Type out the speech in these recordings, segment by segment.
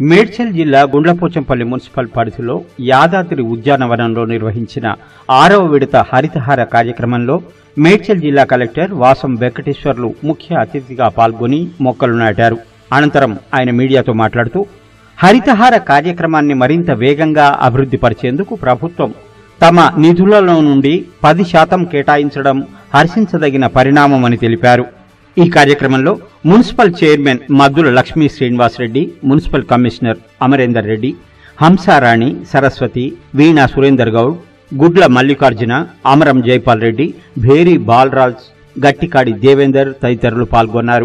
మేడ్చల్ జిల్లా గుండ్లపోచంపల్లి మున్సిపల్ పరిధిలో యాదాద్రి ఉద్యానవనంలో నిర్వహించిన ఆరవ విడత హరితహార కార్యక్రమంలో మేడ్చల్ జిల్లా కలెక్టర్ వాసం వెంకటేశ్వర్లు ముఖ్య అతిథిగా పాల్గొని మొక్కలు నాటారు అనంతరం ఆయన మీడియాతో మాట్లాడుతూ హరితహార కార్యక్రమాన్ని మరింత వేగంగా అభివృద్ధి పరిచేందుకు ప్రభుత్వం తమ నిధులలో నుండి పది శాతం కేటాయించడం హర్షించదగిన పరిణామమని తెలిపారు ఈ కార్యక్రమంలో municipal chairman Maddula Lakshmi Srinivasa Reddy municipal commissioner Amarender Reddy Hamsarani Saraswathi Veena Surender Goud Gudla Mallikarjuna అమరం Jaipal Reddy భేరీ Balraj గట్టికాడి Devender తదితరులు పాల్గొన్నారు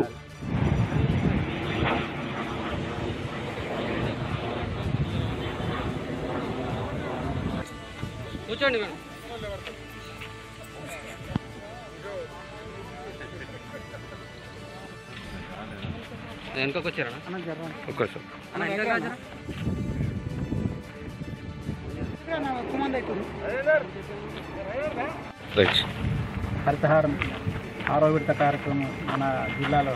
కూర్చోండి మేడం వెనుకకు వచ్చారా ఒక్కసారి అన్న వెనకకు రాజరా. రైట్ హరితహారం ఆరో విడత కార్యక్రమం మన జిల్లాలో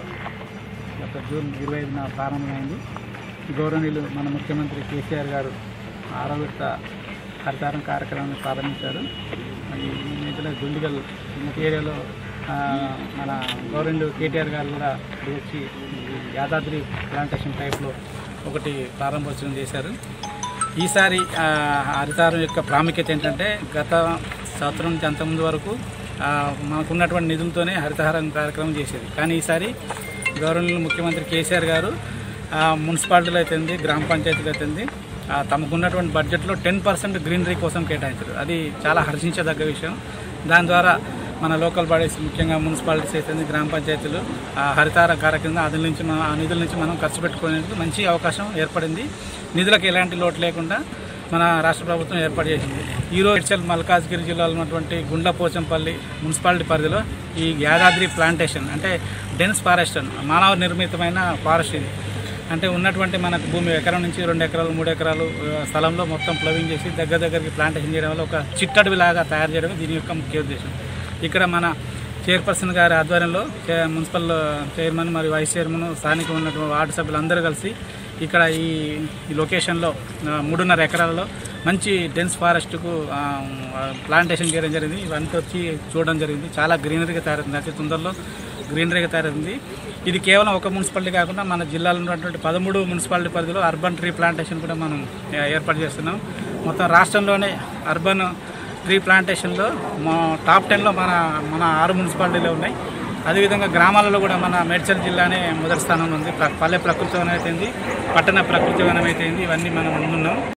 గత జూన్ ఇరవై ఐదున ప్రారంభమైంది గౌరవనీయులు మన ముఖ్యమంత్రి కేసీఆర్ గారు ఆరో విడత హరితహారం కార్యక్రమాన్ని ప్రారంభించారు మరి ఈ మధ్యలో గుండిగల్ ఈ ఏరియాలో ఆ, మన గౌరవనీయులు కేటీఆర్ గారు కూడా ఇప్పుడు వచ్చి ఈ యాదాద్రి ప్లాంటేషన్ టైప్లో ఒకటి ప్రారంభోత్సవం చేశారు ఈసారి ఆ, హరితారం యొక్క ప్రాముఖ్యత ఏంటంటే గత సంవత్సరం నుంచి అంతకుముందు వరకు ఆ, మనకున్నటువంటి నిధులతోనే హరితహారం కార్యక్రమం చేసేది కానీ ఈసారి గవర్నర్ ముఖ్యమంత్రి కేసీఆర్ గారు ఆ, మున్సిపాలిటీలో అయితేంది గ్రామ పంచాయతీలో అయితేంది ఆ, తమకున్నటువంటి బడ్జెట్లో టెన్ పర్సెంట్ గ్రీనరీ కోసం కేటాయించారు అది చాలా హర్షించదగ్గ విషయం దాని ద్వారా మన లోకల్ బాడీస్ ముఖ్యంగా మున్సిపాలిటీస్ అయితే గ్రామ పంచాయతీలు ఆ హరితార కార్యక్రమం అదుల నుంచి మన ఆ నిధుల నుంచి మనం ఖర్చు పెట్టుకునేందుకు మంచి అవకాశం ఏర్పడింది నిధులకు ఎలాంటి లోటు లేకుండా మన రాష్ట్ర ప్రభుత్వం ఏర్పాటు చేసింది ఈరోజు ఇడ్చల్ మల్కాజ్గిరి జిల్లాలో ఉన్నటువంటి గుండ్లపోచంపల్లి మున్సిపాలిటీ పరిధిలో ఈ యాదాద్రి ప్లాంటేషన్ అంటే డెన్స్ ఫారెస్ట్ మానవ నిర్మితమైన ఫారెస్ట్ ఇది అంటే ఉన్నటువంటి మనకు భూమి ఎకరం నుంచి రెండు ఎకరాలు మూడు ఎకరాలు ఆ, స్థలంలో మొత్తం ప్లవింగ్ చేసి దగ్గర దగ్గరికి ప్లాంటేషన్ చేయడం వల్ల ఒక చిట్టడవి లాగా తయారు చేయడం దీని యొక్క ముఖ్య ఉద్దేశం ఇక్కడ మన చైర్పర్సన్ గారి ఆధ్వర్యంలో చే- మున్సిపల్ చైర్మన్ మరియు వైస్ చైర్మన్ స్థానిక ఉన్నటువంటి వార్డు సభ్యులు అందరూ కలిసి ఇక్కడ ఈ ఈ లొకేషన్లో ఆ, మూడున్నర ఎకరాలలో మంచి డెన్స్ ఫారెస్ట్కు ఆ, ప్లాంటేషన్ చేయడం జరిగింది ఇవంతా వచ్చి చూడడం జరిగింది చాలా గ్రీనరీగా తయారైంది అతి తొందరలో గ్రీనరీగా తయారైంది ఇది కేవలం ఒక మున్సిపాలిటీ కాకుండా మన జిల్లాలో ఉన్నటువంటి పదమూడు మున్సిపాలిటీ పరిధిలో అర్బన్ ట్రీ ప్లాంటేషన్ కూడా మనం ఏ- ఏర్పాటు చేస్తున్నాం మొత్తం రాష్ట్రంలోనే అర్బన్ ట్రీ ప్లాంటేషన్లో మా టాప్ టెన్లో మన మన ఆరు మున్సిపాలిటీలు ఉన్నాయి అదేవిధంగా గ్రామాలలో కూడా మన మేడ్చల్ జిల్లానే మొదటి స్థానంలో ఉంది ప్ర- పల్లె ప్రకృతి వనం అయితేంది పట్టణ ప్రకృతి వనం అయితేంది ఇవన్నీ మనం ముందున్నాం